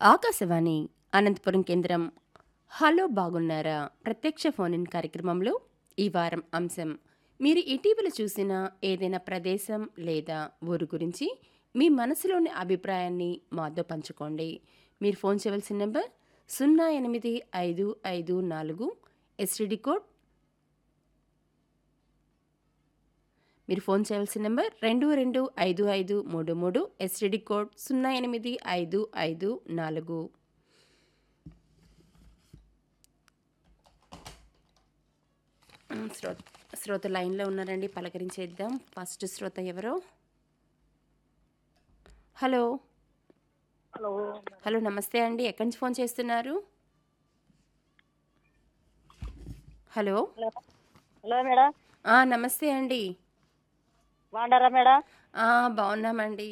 ఆకాశవాణి అనంతపురం కేంద్రం హలో బాగున్నారా ప్రత్యక్ష ఫోన్ ఇన్ కార్యక్రమంలో ఈ వారం అంశం మీరు ఇటీవల చూసిన ఏదైనా ప్రదేశం లేదా ఊరు గురించి మీ మనసులోని అభిప్రాయాన్ని మాతో పంచుకోండి మీరు ఫోన్ చేయవలసిన నెంబర్ సున్నా ఎనిమిది ఐదు ఐదు నాలుగు ఎస్టీడీ కోడ్ మీరు ఫోన్ చేయవలసిన నెంబర్ రెండు రెండు ఐదు ఐదు మూడు మూడు ఎస్టీడీ కోడ్ సున్నా ఎనిమిది ఐదు ఐదు నాలుగు మ్, శ్రోత శ్రోత లైన్లో ఉన్నారండి పలకరించేద్దాం ఫస్ట్ శ్రోత ఎవరో హలో హలో హలో నమస్తే అండి ఎక్కడి నుంచి ఫోన్ చేస్తున్నారు హలో హలో హలో మేడం ఆ, నమస్తే అండి బాగున్నారా మేడం ఆ, బాగున్నామండి